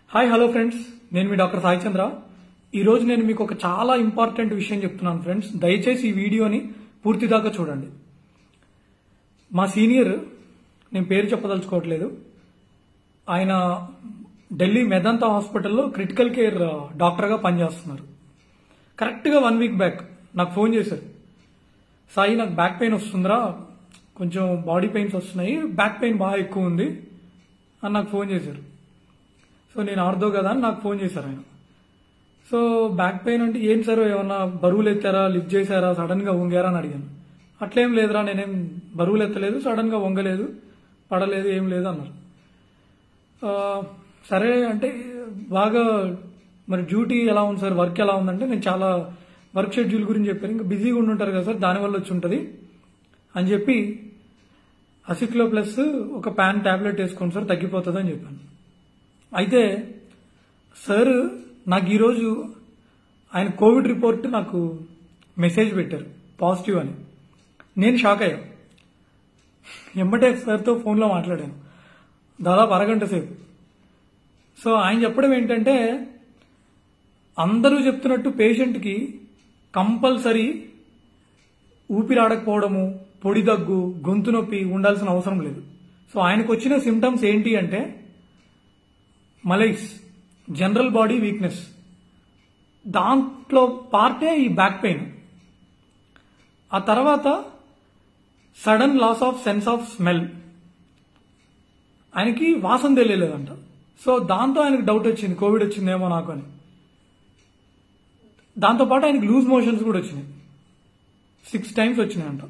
hi hello friends నేను మీ doctor Sai చంద్ర ఈ రోజు నేను మీకు ఒక చాలా ఇంపార్టెంట్ విషయం చెప్తున్నాను ఫ్రెండ్స్ దయచేసి ఈ వీడియోని పూర్తి దాకా చూడండి మా సీనియర్ నేను పేరు చెప్పదలుచుకోవట్లేదు ఆయన ఢిల్లీ మెదంతా హాస్పిటల్లో క్రిటికల్ కేర్ డాక్టర్గా పనిచేస్తున్నారు కరెక్ట్గా వన్ వీక్ బ్యాక్ నాకు ఫోన్ చేశారు సాయి నాకు బ్యాక్ పెయిన్ వస్తుందిరా కొంచెం బాడీ పెయిన్స్ వస్తున్నాయి బ్యాక్ పెయిన్ బాగా ఎక్కువ ఉంది అని నాకు ఫోన్ చేశారు సో నేను ఆర్దో కదా అని నాకు ఫోన్ చేశారు ఆయన సో బ్యాక్ పెయిన్ అంటే ఏం సార్ ఏమన్నా బరువులు ఎత్తారా లిఫ్ట్ చేశారా సడన్ గా వంగారా అని అడిగాను అట్లేం లేదురా నేనేం బరువులు ఎత్తలేదు సడన్ గా వంగలేదు పడలేదు ఏం లేదు అన్నారు ఆ, సరే అంటే బాగా మరి డ్యూటీ ఎలా ఉంది సార్ వర్క్ ఎలా ఉందంటే నేను చాలా వర్క్ షెడ్యూల్ గురించి చెప్పాను ఇంకా బిజీగా ఉండి ఉంటారు కదా సార్ దానివల్ల వచ్చి ఉంటుంది అని చెప్పి అసిక్లో ప్లస్ ఒక ప్యాన్ టాబ్లెట్ వేసుకోండి సార్ తగ్గిపోతుంది అని చెప్పాను అయితే సార్ నాకు ఈరోజు ఆయన కోవిడ్ రిపోర్ట్ నాకు మెసేజ్ పెట్టారు పాజిటివ్ అని నేను షాక్ అయ్యా ఎమ్మటే సార్తో ఫోన్లో మాట్లాడాను దాదాపు అరగంట సేపు సో ఆయన చెప్పడం ఏంటంటే అందరూ చెప్తున్నట్టు పేషెంట్కి కంపల్సరీ ఊపిరాడకపోవడము పొడి దగ్గు గొంతు నొప్పి ఉండాల్సిన అవసరం లేదు సో ఆయనకు వచ్చిన సిమ్టమ్స్ ఏంటి అంటే మలైస్ జనరల్ బాడీ వీక్నెస్ దాంట్లో పార్టే ఈ బ్యాక్ పెయిన్ ఆ తర్వాత sudden loss of sense of smell ఆయనకి వాసన తెలియలేదంట సో దాంతో ఆయనకు డౌట్ వచ్చింది కోవిడ్ వచ్చిందేమో నాకు అని దాంతోపాటు ఆయనకి లూజ్ మోషన్స్ కూడా వచ్చినాయి సిక్స్ టైమ్స్ వచ్చినాయంట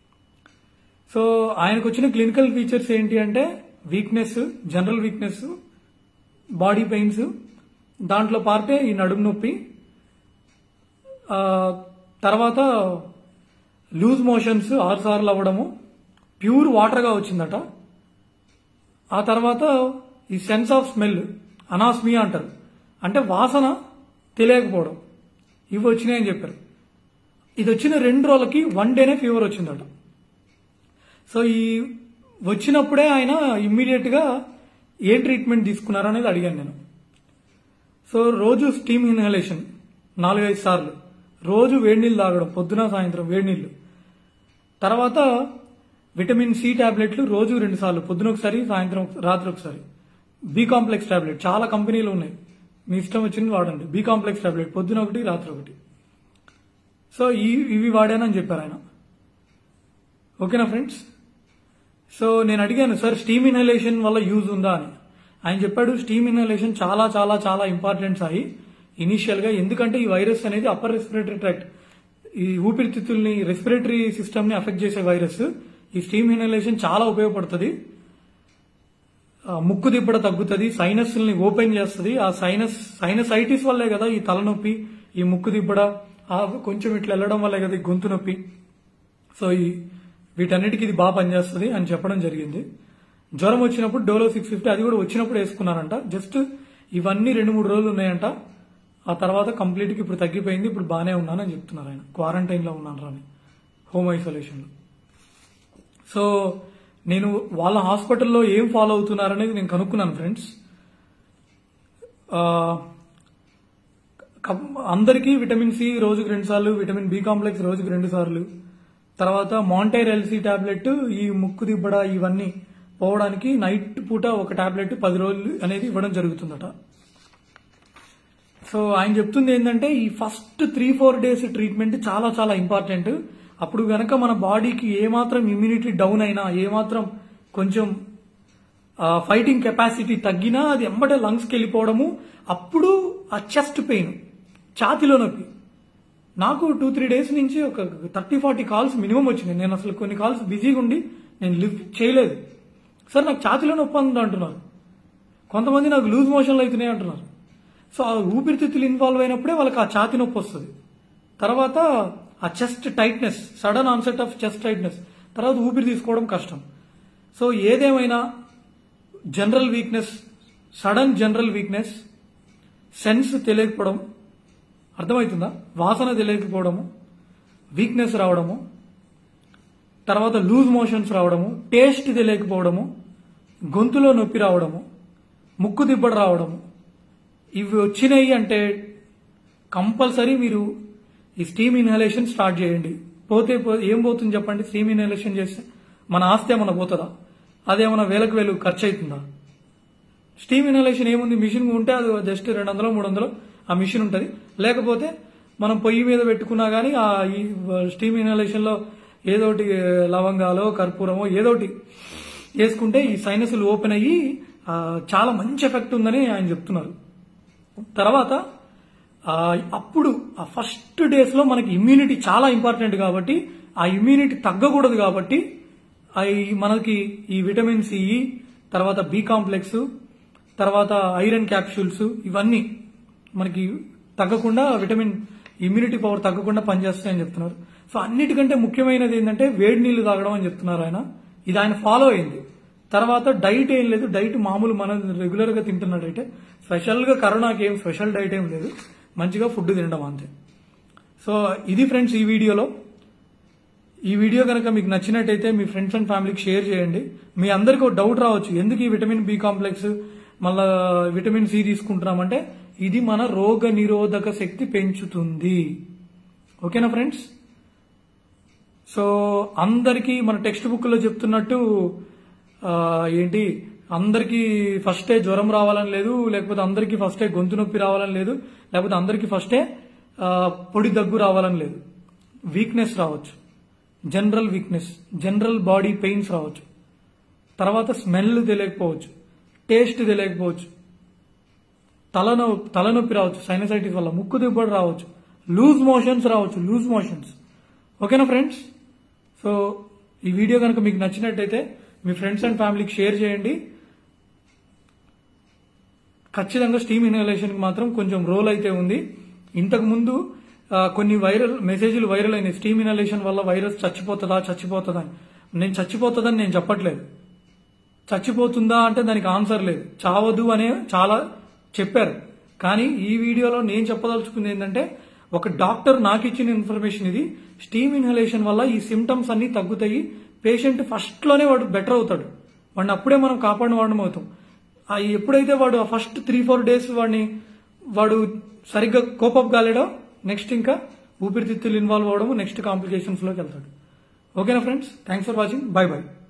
సో ఆయనకు వచ్చిన క్లినికల్ ఫీచర్స్ ఏంటి అంటే weakness general weakness body pains దాంట్లో పార్టే ఈ నడుము నొప్పి ఆ, తర్వాత లూజ్ మోషన్స్ ఆరు సార్లు అవ్వడము ప్యూర్ వాటర్గా వచ్చిందట ఆ తర్వాత ఈ సెన్స్ ఆఫ్ స్మెల్ అనాస్మియా అంటారు అంటే వాసన తెలియకపోవడం ఇవి వచ్చినాయని చెప్పారు ఇది వచ్చిన రెండు రోజులకి వన్ డేనే ఫీవర్ వచ్చిందట సో ఈ వచ్చినప్పుడే ఆయన ఇమ్మీడియట్ గా ఏం ట్రీట్మెంట్ తీసుకున్నారు అనేది అడిగాను నేను సో రోజు స్టీమ్ ఇన్హలేషన్ నాలుగైదు సార్లు రోజు వేడి నీళ్ళు తాగడం పొద్దున సాయంత్రం వేడి నీళ్ళు తర్వాత విటమిన్ సి టాబ్లెట్లు రోజు రెండు సార్లు పొద్దున ఒకసారి సాయంత్రం ఒక- రాత్రి ఒకసారి బి కాంప్లెక్స్ టాబ్లెట్ చాలా కంపెనీలు ఉన్నాయి మీ ఇష్టం వచ్చింది వాడండి బి కాంప్లెక్స్ టాబ్లెట్ పొద్దున ఒకటి రాత్రి ఒకటి సో ఈ ఇవి వాడానని చెప్పారు ఆయన ఓకేనా ఫ్రెండ్స్ సో నేను అడిగాను సార్ స్టీమ్ ఇన్హలేషన్ వల్ల యూజ్ ఉందా అని ఆయన చెప్పాడు స్టీమ్ ఇన్హలేషన్ చాలా చాలా చాలా ఇంపార్టెంట్ సాయి ఇనీషియల్ గా ఎందుకంటే ఈ వైరస్ అనేది అప్పర్ రెస్పిరేటరీ ట్రాక్ట్ ఈ ఊపిరితిత్తుల్ని రెస్పిరేటరీ సిస్టమ్ ని అఫెక్ట్ చేసే వైరస్ ఈ స్టీమ్ ఇన్హలేషన్ చాలా ఉపయోగపడుతుంది ఆ, ముక్కు దిబ్బడ తగ్గుతుంది సైనస్ ని ఓపెన్ చేస్తుంది ఆ సైనస్ సైనసైటిస్ వల్లే కదా ఈ తలనొప్పి ఈ ముక్కు దిబ్బడ ఆ కొంచెం ఇట్లా వెళ్ళడం వల్లే కదా ఈ గొంతు నొప్పి సో ఈ వీటన్నిటికీ ఇది బాగా పనిచేస్తుంది అని చెప్పడం జరిగింది జ్వరం వచ్చినప్పుడు డోలో సిక్స్ ఫిఫ్టీ అది కూడా వచ్చినప్పుడు వేసుకున్నారంట జస్ట్ ఇవన్నీ రెండు మూడు రోజులు ఉన్నాయంట ఆ తర్వాత కంప్లీట్ గా ఇప్పుడు తగ్గిపోయింది ఇప్పుడు బాగానే ఉన్నానని చెప్తున్నారు ఆయన క్వారంటైన్ లో ఉన్నాను అని హోమ్ ఐసోలేషన్ లో సో నేను వాళ్ళ హాస్పిటల్లో ఏం ఫాలో అవుతున్నారనేది నేను కనుక్కున్నాను ఫ్రెండ్స్ ఆ, కం- అందరికీ విటమిన్ సి రోజుకి రెండు సార్లు విటమిన్ బి కాంప్లెక్స్ రోజుకి రెండు సార్లు తర్వాత మాంటైర్ ఎల్సీ టాబ్లెట్ ఈ ముక్కు దిబ్బడ ఇవన్నీ పోవడానికి నైట్ పూట ఒక టాబ్లెట్ పది రోజులు అనేది ఇవ్వడం జరుగుతుందట సో ఆయన చెప్తుంది ఏంటంటే ఈ first three four days treatment చాలా చాలా ఇంపార్టెంట్ అప్పుడు గనక మన బాడీకి ఏమాత్రం ఇమ్యూనిటీ డౌన్ అయినా ఏమాత్రం కొంచెం ఫైటింగ్ కెపాసిటీ తగ్గినా అది ఎంబటే లంగ్స్కి వెళ్ళిపోవడము అప్పుడు ఆ చెస్ట్ పెయిన్ ఛాతిలో నొప్పి నాకు టూ త్రీ డేస్ నుంచి ఒక థర్టీ ఫార్టీ కాల్స్ మినిమం వచ్చినాయి నేను అసలు కొన్ని కాల్స్ బిజీగా ఉండి నేను లిఫ్ట్ చేయలేదు సార్ నాకు ఛాతిలో నొప్పి ఉంది అంటున్నారు కొంతమంది నాకు లూజ్ మోషన్లు అవుతున్నాయి అంటున్నారు సో ఆ ఊపిరితిత్తులు ఇన్వాల్వ్ అయినప్పుడే వాళ్ళకి ఆ ఛాతి నొప్పి వస్తుంది తర్వాత ఆ chest tightness sudden onset of chest tightness తర్వాత ఊపిరి తీసుకోవడం కష్టం సో ఏదేమైనా general weakness sudden general weakness sense తెలియకపోవడం అర్థమవుతుందా వాసన తెలియకపోవడము వీక్నెస్ రావడము తర్వాత లూజ్ మోషన్స్ రావడము టేస్ట్ తెలియకపోవడము గొంతులో నొప్పి రావడము ముక్కు దిబ్బడ రావడము ఇవి వచ్చినాయి అంటే కంపల్సరీ మీరు ఈ స్టీమ్ ఇన్హలేషన్ స్టార్ట్ చేయండి పోతే పో- ఏం పోతుంది చెప్పండి స్టీమ్ ఇన్హలేషన్ చేస్తే మన ఆస్తి ఏమైనా పోతుందా అదేమన్నా వేలకు వేలు ఖర్చు అవుతుందా స్టీమ్ ఇన్హలేషన్ ఏముంది మిషన్ ఉంటే అది జస్ట్ రెండు వందలు మూడు వందలు ఆ మిషన్ ఉంటుంది లేకపోతే మనం పొయ్యి మీద పెట్టుకున్నా కానీ ఆ ఈ స్టీమ్ ఇన్హలేషన్ లో ఏదోటి లవంగాలో కర్పూరమో ఏదోటి వేసుకుంటే ఈ సైనస్లు ఓపెన్ అయ్యి ఆ, చాలా మంచి ఎఫెక్ట్ ఉందని ఆయన చెప్తున్నారు తర్వాత ఆ, అప్పుడు ఆ ఫస్ట్ డేస్ లో మనకి ఇమ్యూనిటీ చాలా ఇంపార్టెంట్ కాబట్టి ఆ ఇమ్యూనిటీ తగ్గకూడదు కాబట్టి ఆ ఈ మనకి ఈ విటమిన్ సి తర్వాత బి కాంప్లెక్స్ తర్వాత ఐరన్ క్యాప్సూల్స్ ఇవన్నీ మనకి తగ్గకుండా విటమిన్ ఇమ్యూనిటీ పవర్ తగ్గకుండా పనిచేస్తాయని చెప్తున్నారు సో అన్నిటికంటే ముఖ్యమైనది ఏంటంటే వేడి నీళ్లు తాగడం అని చెప్తున్నారు ఆయన ఇది ఆయన ఫాలో అయింది తర్వాత డైట్ ఏం లేదు డైట్ మామూలు మన రెగ్యులర్ గా తింటున్న డైట్ స్పెషల్ గా కరోనాకి ఏం స్పెషల్ డైట్ ఏం లేదు మంచిగా ఫుడ్ తినడం అంతే సో ఇది ఫ్రెండ్స్ ఈ వీడియోలో ఈ వీడియో కనుక మీకు నచ్చినట్టయితే మీ ఫ్రెండ్స్ అండ్ ఫ్యామిలీకి షేర్ చేయండి మీ అందరికీ ఒక డౌట్ రావచ్చు ఎందుకు ఈ విటమిన్ బి కాంప్లెక్స్ మళ్ళా విటమిన్ సి తీసుకుంటున్నామంటే ఇది మన రోగ నిరోధక శక్తి పెంచుతుంది ఓకేనా ఫ్రెండ్స్ సో అందరికీ మన టెక్స్ట్ బుక్ లో చెప్తున్నట్టు ఆ, ఏంటి అందరికీ ఫస్టే జ్వరం రావాలని లేదు లేకపోతే అందరికీ ఫస్టే గొంతు నొప్పి రావాలని లేదు లేకపోతే అందరికీ ఫస్టే ఆ, పొడి దగ్గు రావాలని లేదు వీక్నెస్ రావచ్చు general weakness general body pains రావచ్చు తర్వాత స్మెల్ తెలియకపోవచ్చు టేస్ట్ తెలియకపోవచ్చు తలనొ తలనొప్పి రావచ్చు సైనసైటిస్ వల్ల ముక్కు దిబ్బడి రావచ్చు లూజ్ మోషన్స్ రావచ్చు లూజ్ మోషన్స్ ఓకేనా ఫ్రెండ్స్ సో ఈ వీడియో కనుక మీకు నచ్చినట్టయితే మీ ఫ్రెండ్స్ అండ్ ఫ్యామిలీకి షేర్ చేయండి ఖచ్చితంగా స్టీమ్ ఇన్హలేషన్ కి మాత్రం కొంచెం రోల్ అయితే ఉంది ఇంతకు ముందు ఆ, కొన్ని వైరల్ మెసేజ్లు వైరల్ అయినాయి స్టీమ్ ఇన్హలేషన్ వల్ల వైరస్ చచ్చిపోతుందా చచ్చిపోతుందా అని నేను చచ్చిపోతుందని నేను చెప్పట్లేదు చచ్చిపోతుందా అంటే దానికి ఆన్సర్ లేదు చావదు అనే చాలా చెప్పారు కానీ ఈ వీడియోలో నేను చెప్పదలుచుకుంది ఏంటంటే ఒక డాక్టర్ నాకు ఇచ్చిన ఇన్ఫర్మేషన్ ఇది స్టీమ్ ఇన్హలేషన్ వల్ల ఈ సిమ్టమ్స్ అన్ని తగ్గుతాయి పేషెంట్ ఫస్ట్ లోనే వాడు బెటర్ అవుతాడు వాడిని అప్పుడే మనం కాపాడిన వాడడం అవుతాం ఆ ఎప్పుడైతే వాడు ఫస్ట్ త్రీ ఫోర్ డేస్ వాడిని వాడు సరిగ్గా కోపప్ కాలేడో నెక్స్ట్ ఇంకా ఊపిరితిత్తులు ఇన్వాల్వ్ అవడం నెక్స్ట్ కాంప్లికేషన్స్ లోకి వెళ్తాడు ఓకేనా friends thanks for watching bye by